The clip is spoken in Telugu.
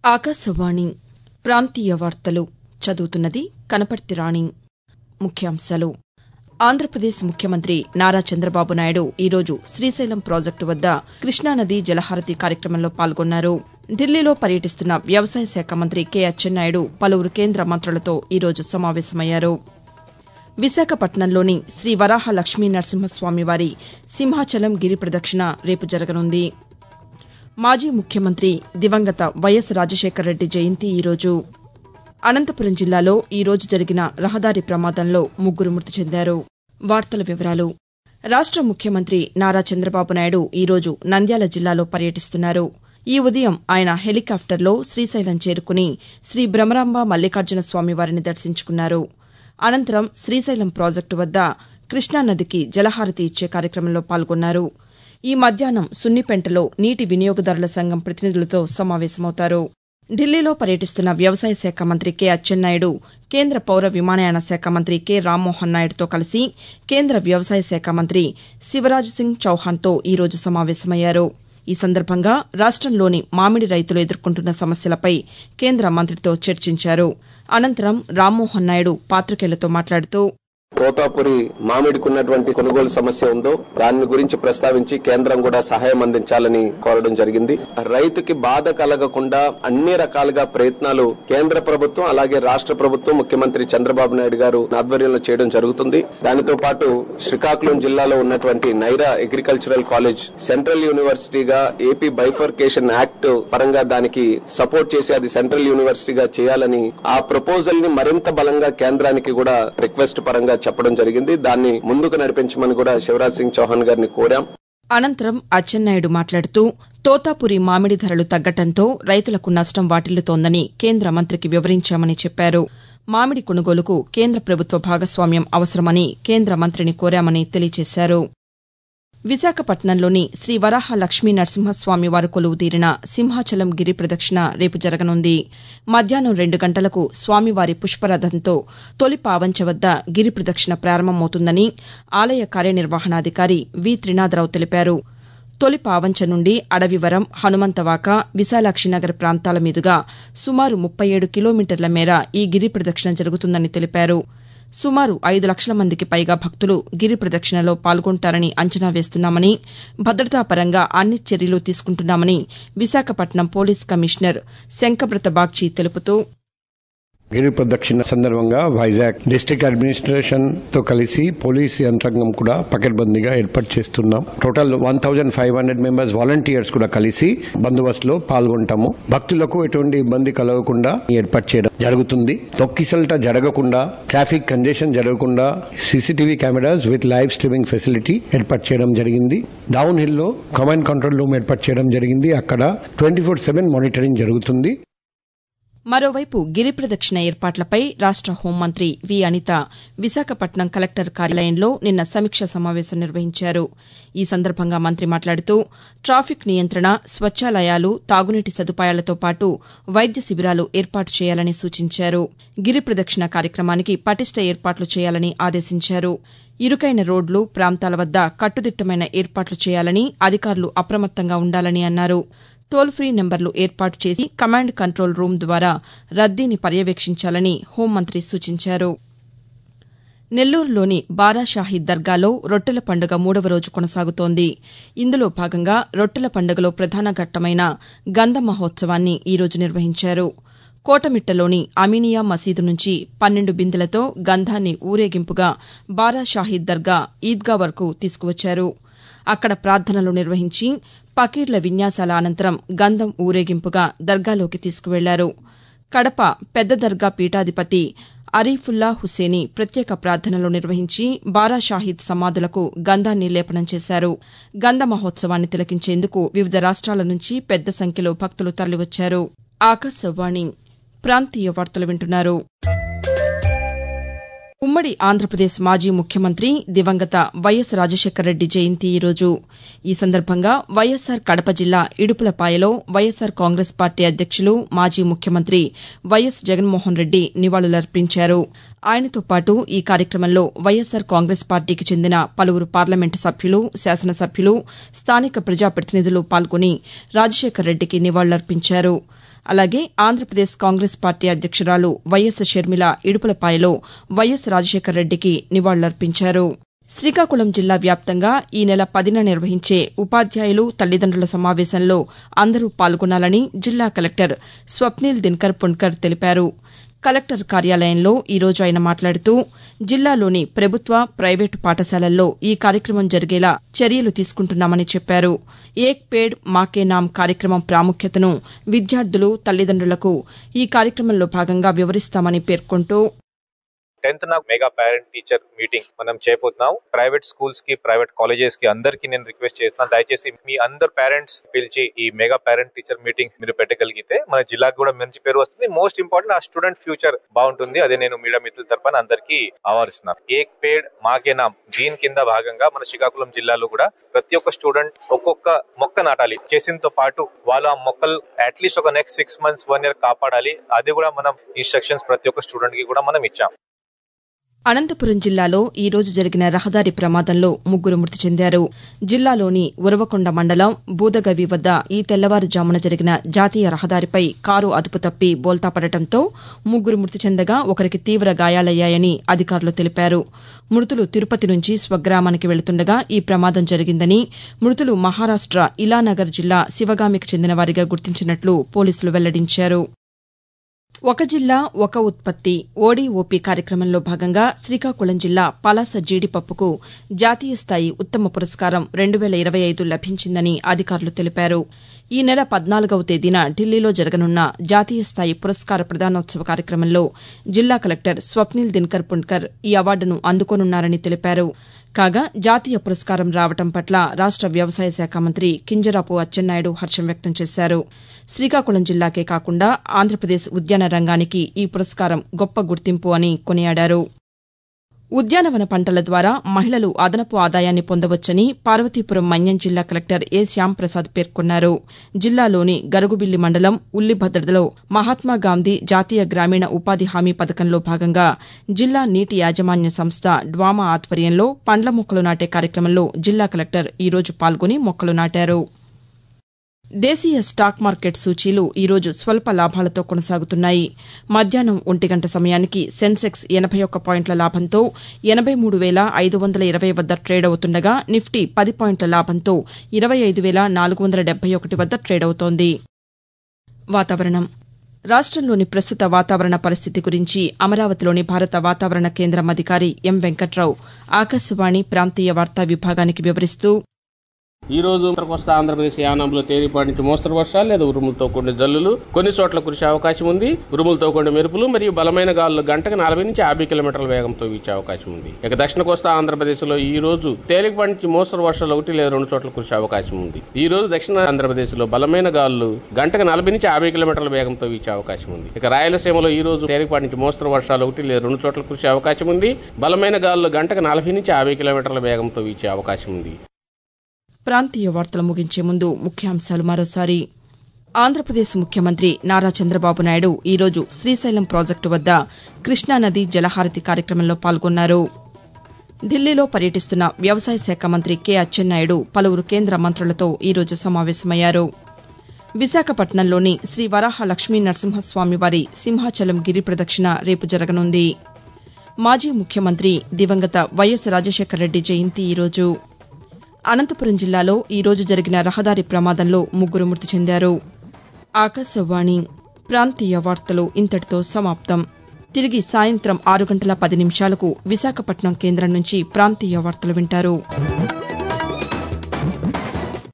ఆకాశవాణి ప్రాంతీయ వార్తలు చదువుతున్నది కనపర్తి రాణి ముఖ్యాంశాలు ఆంధ్రప్రదేశ్ ముఖ్యమంత్రి నారా చంద్రబాబు నాయుడు ఈరోజు శ్రీశైలం ప్రాజెక్టు వద్ద కృష్ణానది జలహారతి కార్యక్రమంలో పాల్గొన్నారు ఢిల్లీలో పర్యటిస్తున్న వ్యవసాయ శాఖ మంత్రి కె అచ్చెన్నాయుడు పలువురు కేంద్ర మంత్రులతో ఈరోజు సమావేశమయ్యారు విశాఖపట్నంలోని శ్రీ వరాహ లక్ష్మీ నరసింహస్వామివారి సింహాచలం గిరి ప్రదక్షిణ రేపు జరగనుంది మాజీ ముఖ్యమంత్రి దివంగత వైఎస్ రాజశేఖరరెడ్డి జయంతి ఈరోజు అనంతపురం జిల్లాలో ఈరోజు జరిగిన రహదారి ప్రమాదంలో ముగ్గురు మృతి చెందారు వార్తల వివరాలు రాష్ట ముఖ్యమంత్రి నారా చంద్రబాబు నాయుడు ఈరోజు నంద్యాల జిల్లాలో పర్యటిస్తున్నారు ఈ ఉదయం ఆయన హెలికాప్టర్లో శ్రీశైలం చేరుకుని శ్రీ భ్రమరాంబ మల్లికార్జున స్వామివారిని దర్శించుకున్నారు అనంతరం శ్రీశైలం ప్రాజెక్టు వద్ద కృష్ణానదికి జలహారతి ఇచ్చే కార్యక్రమంలో పాల్గొన్నారు ఈ మధ్యాహ్నం సున్నిపెంటలో నీటి వినియోగదారుల సంఘం ప్రతినిధులతో సమావేశమవుతారు ఢిల్లీలో పర్యటిస్తున్న వ్యవసాయ శాఖ మంత్రి కె అచ్చెన్నాయుడు కేంద్ర పౌర విమానయాన శాఖ మంత్రి కె రామ్మోహన్ నాయుడుతో కలిసి కేంద్ర వ్యవసాయ శాఖ మంత్రి శివరాజ్ సింగ్ చౌహాన్తో ఈరోజు సమావేశమయ్యారు ఈ సందర్భంగా రాష్టంలోని మామిడి రైతులు ఎదుర్కొంటున్న సమస్యలపై కేంద్ర మంత్రితో చర్చించారు అనంతరం రామ్మోహన్ నాయుడు పాతికేయులతో మాట్లాడుతూ తోతాపురి మామిడికి ఉన్నటువంటి కొనుగోలు సమస్య ఉందో దాని గురించి ప్రస్తావించి కేంద్రం కూడా సహాయం అందించాలని కోరడం జరిగింది రైతుకి బాధ కలగకుండా అన్ని రకాలుగా ప్రయత్నాలు కేంద్ర ప్రభుత్వం అలాగే రాష్ట్ర ప్రభుత్వం ముఖ్యమంత్రి చంద్రబాబు నాయుడు గారు ఆధ్వర్యంలో చేయడం జరుగుతుంది దానితో పాటు శ్రీకాకుళం జిల్లాలో ఉన్నటువంటి నైరా అగ్రికల్చరల్ కాలేజ్ సెంట్రల్ యూనివర్సిటీగా ఏపీ బైఫర్కేషన్ యాక్ట్ పరంగా దానికి సపోర్ట్ చేసి అది సెంట్రల్ యూనివర్సిటీగా చేయాలని ఆ ప్రపోజల్ ని మరింత బలంగా కేంద్రానికి కూడా రిక్వెస్ట్ పరంగా చెప్పడం జరిగింది దాన్ని ముందుకు నడిపించమని కూడా శివరాజ్ సింగ్ చౌహాన్ గారిని కోరాం అనంతరం అచ్చెన్నాయుడు మాట్లాడుతూ తోతాపురి మామిడి ధరలు తగ్గటంతో రైతులకు నష్టం వాటిల్లుతోందని కేంద్ర మంత్రికి వివరించామని చెప్పారు మామిడి కొనుగోలుకు కేంద్ర ప్రభుత్వ భాగస్వామ్యం అవసరమని కేంద్ర మంత్రిని కోరామని తెలియజేశారు విశాఖపట్నంలోని శ్రీ వరాహ లక్ష్మీ నరసింహస్వామి వారు కొలువు తీరిన సింహాచలం గిరి ప్రదక్షిణ రేపు జరగనుంది మధ్యాహ్నం రెండు గంటలకు స్వామివారి పుష్పరథంతో తొలి పావంచ వద్ద గిరి ప్రదక్షిణ ప్రారంభమవుతుందని ఆలయ కార్యనిర్వహణాధికారి వి త్రినాథరావు తెలిపారు తొలి పావంచ నుండి అడవివరం హనుమంతవాక విశాలాక్షినగర్ ప్రాంతాల మీదుగా సుమారు ముప్పై ఏడు కిలోమీటర్ల మేర ఈ గిరి ప్రదక్షిణ జరుగుతుందని తెలిపారు సుమారు ఐదు లక్షల మందికి పైగా భక్తులు గిరి ప్రదక్షిణలో పాల్గొంటారని అంచనా వేస్తున్నామని భద్రతా పరంగా అన్ని చర్యలు తీసుకుంటున్నామని విశాఖపట్నం పోలీస్ కమిషనర్ శంకబ్రత బాగ్చి తెలుపుతూ గిరి ప్రదక్షిణ సందర్భంగా వైజాగ్ డిస్టిక్ అడ్మినిస్ట్రేషన్ తో కలిసి పోలీస్ యంత్రాంగం కూడా పకడ్బందీగా ఏర్పాటు చేస్తున్నాం total one thousand five hundred members volunteers కూడా కలిసి బందోబస్తులో పాల్గొంటాము భక్తులకు ఎటువంటి ఇబ్బంది కలగకుండా ఏర్పాటు చేయడం జరుగుతుంది తొక్కిసల్ట జరగకుండా ట్రాఫిక్ కంజెషన్ జరగకుండా CCTV cameras with live streaming facility ఏర్పాటు చేయడం జరిగింది డౌన్ హిల్ లో కమాండ్ కంట్రోల్ రూమ్ ఏర్పాటు చేయడం జరిగింది అక్కడ ట్వంటీ ఫోర్ సెవెన్ మానిటరింగ్ జరుగుతుంది మరోవైపు గిరి ప్రదక్షిణ ఏర్పాట్లపై రాష్ట హోంమంత్రి వి అనిత విశాఖపట్నం కలెక్టర్ కార్యాలయంలో నిన్న సమీక్ష సమావేశం నిర్వహించారు ఈ సందర్భంగా మంత్రి మాట్లాడుతూ ట్రాఫిక్ నియంత్రణ స్వచ్చాలయాలు తాగునీటి సదుపాయాలతో పాటు వైద్య శిబిరాలు ఏర్పాటు చేయాలని సూచించారు గిరి ప్రదక్షిణ కార్యక్రమానికి పటిష్ట ఏర్పాట్లు చేయాలని ఆదేశించారు ఇరుకైన రోడ్లు ప్రాంతాల వద్ద కట్టుదిట్టమైన ఏర్పాట్లు చేయాలని అధికారులు అప్రమత్తంగా ఉండాలని అన్నారు టోల్ ఫ్రీ నెంబర్లు ఏర్పాటు చేసి కమాండ్ కంట్రోల్ రూమ్ ద్వారా రద్దీని పర్యవేక్షించాలని హోంమంత్రి సూచించారు నెల్లూరులోని బారాషాహీద్ దర్గాలో రొట్టెల పండుగ మూడవ రోజు కొనసాగుతోంది ఇందులో భాగంగా రొట్టెల పండుగలో ప్రధాన ఘట్టమైన గంధ మహోత్సవాన్ని ఈరోజు నిర్వహించారు కోటమిట్టలోని అమీనియా మసీదు నుంచి పన్నెండు బిందెలతో గంధాన్ని ఊరేగింపుగా బారాషాహీద్ దర్గా ఈద్గా వరకు తీసుకువచ్చారు అక్కడ ప్రార్థనలు నిర్వహించి పకీర్ల విన్యాసాల అనంతరం గంధం ఊరేగింపుగా దర్గాలోకి తీసుకువెళ్లారు కడప పెద్ద దర్గా పీఠాధిపతి అరీఫుల్లా హుసేని ప్రత్యేక ప్రార్థనలు నిర్వహించి బారాషాహీద్ సమాధులకు గంధాన్ని లేపనం చేశారు గంధ మహోత్సవాన్ని తిలకించేందుకు వివిధ రాష్ట్రాల నుంచి పెద్ద సంఖ్యలో భక్తులు తరలివచ్చారు ఆకాశవాణి ప్రాంతీయ వార్తలు వింటున్నారు ఉమ్మడి ఆంధ్రప్రదేశ్ మాజీ ముఖ్యమంత్రి దివంగత వైఎస్ రాజశేఖరరెడ్డి జయంతి ఈరోజు ఈ సందర్భంగా వైఎస్సార్ కడప జిల్లా ఇడుపులపాయలో వైఎస్సార్ కాంగ్రెస్ పార్టీ అధ్యక్షులు మాజీ ముఖ్యమంత్రి వైఎస్ జగన్మోహన్ రెడ్డి నివాళులర్పించారు ఆయనతో పాటు ఈ కార్యక్రమంలో వైఎస్సార్ కాంగ్రెస్ పార్టీకి చెందిన పలువురు పార్లమెంటు సభ్యులు శాసనసభ్యులు స్థానిక ప్రజాప్రతినిధులు పాల్గొని రాజశేఖరరెడ్డికి నివాళులర్పించారు అలాగే ఆంధ్రప్రదేశ్ కాంగ్రెస్ పార్టీ అధ్యక్షురాలు వైఎస్ షర్మిల ఇడుపులపాయలో వైఎస్ రాజశేఖరరెడ్డికి నివాళులర్పించారు శ్రీకాకుళం జిల్లా వ్యాప్తంగా ఈ నెల పదిన నిర్వహించే ఉపాధ్యాయులు తల్లిదండ్రుల సమావేశంలో అందరూ పాల్గొనాలని జిల్లా కలెక్టర్ స్వప్నిల్ దినకర్ పుణ్కర్ తెలిపారు కలెక్టర్ కార్యాలయంలో ఈ రోజు ఆయన మాట్లాడుతూ జిల్లాలోని ప్రభుత్వ ప్రైవేటు పాఠశాలల్లో ఈ కార్యక్రమం జరిగేలా చర్యలు తీసుకుంటున్నామని చెప్పారు ఏక్ పేడ్ మాకే నామ్ కార్యక్రమం ప్రాముఖ్యతను విద్యార్థులు తల్లిదండ్రులకు ఈ కార్యక్రమంలో భాగంగా వివరిస్తామని పేర్కొంటూ టెన్త్ నాకు మెగా పేరెంట్ టీచర్ మీటింగ్ మనం చేయబోతున్నాం ప్రైవేట్ స్కూల్స్ కి ప్రైవేట్ కాలేజెస్ కి అందరికి నేను రిక్వెస్ట్ చేస్తున్నాను దయచేసి మీ అందరు పేరెంట్స్ పిలిచి ఈ మెగా పేరెంట్ టీచర్ మీటింగ్ మీరు పెట్టగలిగితే మన జిల్లాకు కూడా మంచి పేరు వస్తుంది మోస్ట్ ఇంపార్టెంట్ ఆ స్టూడెంట్ ఫ్యూచర్ బాగుంటుంది అదే నేను మీడియా మిత్రుల తరఫున అందరికీ ఆహ్వానిస్తున్నాను ఏక్ పేడ్ మాకే నామ్ దీని కింద భాగంగా మన శ్రీకాకుళం జిల్లాలో కూడా ప్రతి ఒక్క స్టూడెంట్ ఒక్కొక్క మొక్క నాటాలి చేసినతో పాటు వాళ్ళు ఆ మొక్కలు అట్లీస్ట్ ఒక next six months one year కాపాడాలి అది కూడా మనం ఇన్స్ట్రక్షన్స్ ప్రతి ఒక్క స్టూడెంట్ కి కూడా మనం ఇచ్చాం అనంతపురం జిల్లాలో ఈ రోజు జరిగిన రహదారి ప్రమాదంలో ముగ్గురు మృతి చెందారు జిల్లాలోని ఉరవకొండ మండలం బూదగవి వద్ద ఈ తెల్లవారుజామున జరిగిన జాతీయ రహదారిపై కారు అదుపు తప్పి బోల్తాపడటంతో ముగ్గురు మృతి చెందగా ఒకరికి తీవ్ర గాయాలయ్యాయని అధికారులు తెలిపారు మృతులు తిరుపతి నుంచి స్వగ్రామానికి వెళుతుండగా ఈ ప్రమాదం జరిగిందని మృతులు మహారాష్ట ఇలానగర్ జిల్లా శివగామికి చెందిన వారిగా గుర్తించినట్లు పోలీసులు వెల్లడించారు ఒక జిల్లా ఒక ఉత్పత్తి ఓడీఓపీ కార్యక్రమంలో భాగంగా శ్రీకాకుళం జిల్లా పలాస జీడిపప్పుకు జాతీయ స్థాయి ఉత్తమ పురస్కారం రెండు వేల ఇరవై ఐదు లభించిందని అధికారులు తెలిపారు ఈ నెల పద్నాలుగవ తేదీన ఢిల్లీలో జరగనున్న జాతీయ స్థాయి పురస్కార ప్రదానోత్సవ కార్యక్రమంలో జిల్లా కలెక్టర్ స్వప్నిల్ దినకర్ పుణ్కర్ ఈ అవార్డును అందుకోనున్నారని తెలిపారు కాగా జాతీయ పురస్కారం రావడం పట్ల రాష్ట వ్యవసాయ శాఖ మంత్రి కింజరాపు అచ్చెన్నాయుడు హర్షం వ్యక్తం చేశారు శ్రీకాకుళం జిల్లాకే కాకుండా ఆంధ్రప్రదేశ్ ఉద్యాన రంగానికి ఈ పురస్కారం గొప్ప గుర్తింపు అని కొనియాడారు ఉద్యానవన పంటల ద్వారా మహిళలు అదనపు ఆదాయాన్ని పొందవచ్చని పార్వతీపురం మన్యం జిల్లా కలెక్టర్ ఏ శ్యాంప్రసాద్ పేర్కొన్నారు జిల్లాలోని గరుగుబిల్లి మండలం ఉల్లిభద్రలో మహాత్మాగాంధీ జాతీయ గ్రామీణ ఉపాధి హామీ పథకంలో భాగంగా జిల్లా నీటి యాజమాన్య సంస్థ డ్వామా ఆధ్వర్యంలో పండ్ల మొక్కలు నాటే కార్యక్రమంలో జిల్లా కలెక్టర్ ఈ రోజు పాల్గొని మొక్కలు నాటారు దేశీయ స్టాక్ మార్కెట్ సూచీలు ఈరోజు స్వల్ప లాభాలతో కొనసాగుతున్నాయి మధ్యాహ్నం ఒంటి గంట సమయానికి సెన్సెక్స్ ఎనబై ఒక్క పాయింట్ల లాభంతో ఎనబై మూడు వేల ఐదు వందల ఇరవై వద్ద ట్రేడ్ అవుతుండగా నిఫ్టీ పది పాయింట్ల లాభంతో ఇరవై ఐదు వేల నాలుగు వందల డెబ్బై ఒకటి వద్ద ట్రేడ్ అవుతోంది వాతావరణం రాష్టంలోని ప్రస్తుత వాతావరణ పరిస్థితి గురించి అమరావతిలోని భారత వాతావరణ కేంద్రం అధికారి ఎం వెంకట్రావు ఆకాశవాణి ప్రాంతీయ వార్తా విభాగానికి వివరిస్తూ ఈ రోజు ఉత్తర కోస్తా ఆంధ్రప్రదేశ్ యానంలో తేలిపాటి నుంచి మోస్తరు వర్షాలు లేదా ఉరుములతో కూడిన జల్లులు కొన్ని చోట్ల కురిసే అవకాశం ఉంది ఉరుములతో కూడిన మెరుపులు మరియు బలమైన గాలులు గంటకు నలభై నుంచి యాభై కిలోమీటర్ల వేగంతో వీచే అవకాశం ఉంది ఇక దక్షిణ కోస్తా ఆంధ్రప్రదేశ్ లో ఈ రోజు తేలికపాటి నుంచి మోస్తరు వర్షాలు ఒకటి లేదా రెండు చోట్ల కురిసే అవకాశం ఉంది ఈ రోజు దక్షిణ ఆంధ్రప్రదేశ్ లో బలమైన గాలులు గంటకు నలభై నుంచి యాభై కిలోమీటర్ల వేగంతో వీచే అవకాశం ఉంది ఇక రాయలసీమలో ఈ రోజు తేలికపాటి నుంచి మోస్తరు వర్షాలు ఒకటి లేదా రెండు చోట్ల కురిసే అవకాశం ఉంది బలమైన గాలులు గంటకు నలభై నుంచి యాభై కిలోమీటర్ల వేగంతో వీచే అవకాశం ఉంది ప్రాంతీయ వార్తలు ముగించే ముందు ముఖ్యాంశాలు మరోసారి ఆంధ్రప్రదేశ్ ముఖ్యమంత్రి నారా చంద్రబాబు నాయుడు ఈరోజు శ్రీశైలం ప్రాజెక్టు వద్ద కృష్ణానది జలహారతి కార్యక్రమంలో పాల్గొన్నారు ఢిల్లీలో పర్యటిస్తున్న వ్యవసాయ శాఖ మంత్రి కె అచ్చెన్నాయుడు పలువురు కేంద్ర మంత్రులతో ఈరోజు సమావేశమయ్యారు విశాఖపట్నంలోని శ్రీ వరాహ లక్ష్మీ నరసింహస్వామి వారి సింహాచలం గిరి ప్రదక్షిణ రేపు జరగనుంది మాజీ ముఖ్యమంత్రి దివంగత వైఎస్ రాజశేఖరరెడ్డి జయంతి ఈరోజు అనంతపురం జిల్లాలో ఈరోజు జరిగిన రహదారి ప్రమాదంలో ముగ్గురు మృతి చెందారు ఆకాశవాణి ప్రాంతీయ వార్తలు ఇంతటితో సమాప్తం తిరిగి సాయంత్రం ఆరు గంటల పది నిమిషాలకు విశాఖపట్నం కేంద్రం నుంచి ప్రాంతీయ వార్తలు వింటారు